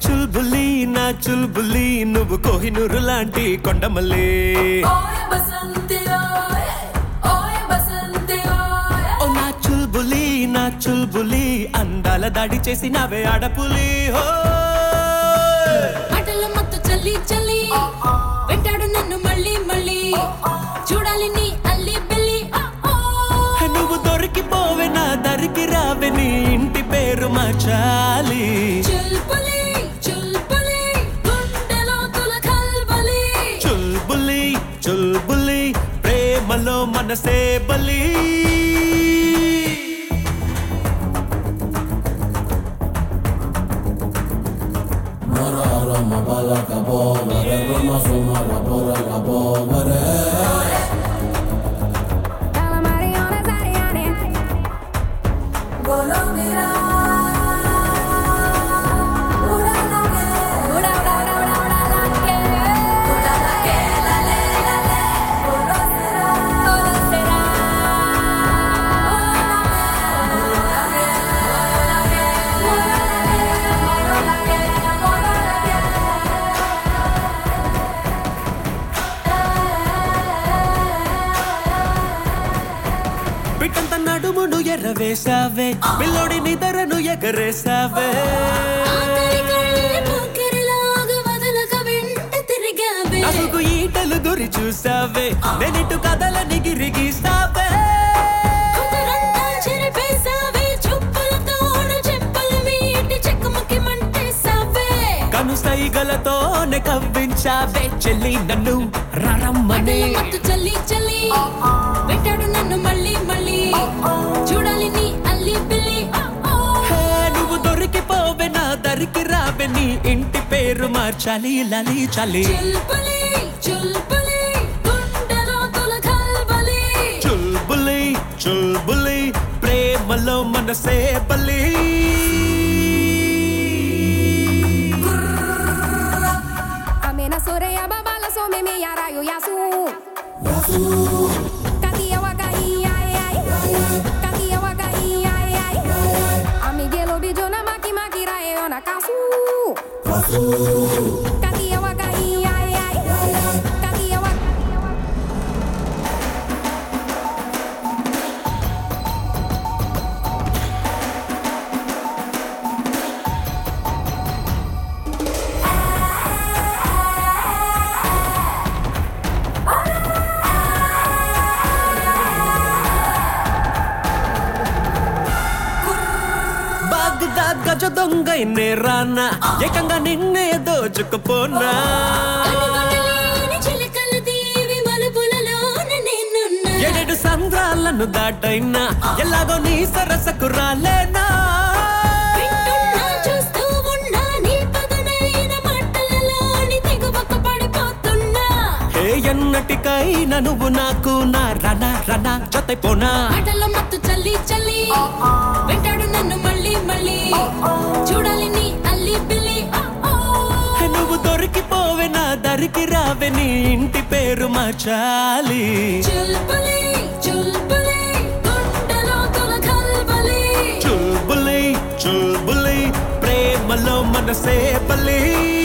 చుల్బులి నా చుల్బులి నువ్వు కోహినూరు లాంటి కొండమల్లి ఓయ్ బసంతి ఓయ్ ఓయ్ బసంతి ఓయ్ ఓ నా చుల్బులి నా చుల్బులి అందాల దాడి చేసి నవే ఆడపులి హో మాటల మత్తు చల్లి చల్లి వెంటాడు నన్ను మళ్ళీ మళ్ళీ చూడాలి నీ అల్లి బిల్లి ఓ, ఓ. నువ్వు దొరికిపోవే నా దరికి రావే నీ ఇంటి పేరు మార్చాలి చుల్పులి చుల్పులి గుండెలో తులకల్బలి చుల్బులి చుల్బులి ప్రేమలో మనసే బలి Calamari Ariane. Bologera Ura la que Ura, ura, ura, ura, ura, la que. Ura la que la le la le Bologera Todo será. బిడ్డంత నడుమును ఎర్రవేశావే పిల్లోడి నిదరను ఎగరేశావే ఆఖరి కళ్ళే పోకిరిలాగా వదలక వెంట తిరిగావే నలుగు ఈటలు గురి చూసావే నేనిటు కథల నిగిరి గీసావే కుదురంతా చెరిపేశావే చుప్పులతోన చెప్పులు వీటి చెక్కుముక్కి మంటేశావే కను సైగలతోనే కవ్వించావే చెల్లి నన్ను రరమ్మని మాటల మత్తు చల్లి చల్లి వెంటాడు నన్ను మళ్ళీ మళ్ళీ చూడాలి నీ అల్లి బిల్లి ఓ, ఓ. హే, నువ్వు దొరికిపోవే నా దరికి రావే నీ ఇంటి పేరు మార్చాలి లలి చలి చుల్పులి చుల్పులి గుండెలో తులకల్బలి చుల్బులి చుల్బులి ప్రేమలో మనసే బలి Amena soreya babala so me me yara yo yasu. Katia waka i ai ai. Katia waka i ai ai. Amigelo bijona maki maki ra e ona kasu. Katia waka i ai ai. Katia waka Baghdad గజ దొంగైనే రానా ఏకంగా నిన్నే దోచుకుపోనా కనుగొనలేని చిలకల దీవి మలుపులలోన నేనున్నా ఏడేడు సంద్రాలను దాటైనా ఎలాగో నీ సరసకు రాలేనా వింటున్నా చూస్తూ ఉన్నా నీ పదునైన మాటలలోని తెగువకు పడిపోతున్నా ఏ ఎన్నటికైనా నువ్వు నాకు నా రన రన జతైపోనా ఆటలో మత్తు చల్లి చల్లి వెంటాడు నన్ను మళ్ళీ మళ్ళీ చూడాలి నీ అల్లి బిల్లి ఓ, ఓ. నువ్వు దొరికిపోవే నా దరికి రావే నీ ఇంటి పేరు మార్చాలి చుల్పులి చుల్పులి గుండెలో తులకల్బలి చుల్బులి చుల్బులి ప్రేమలో మనసే బలి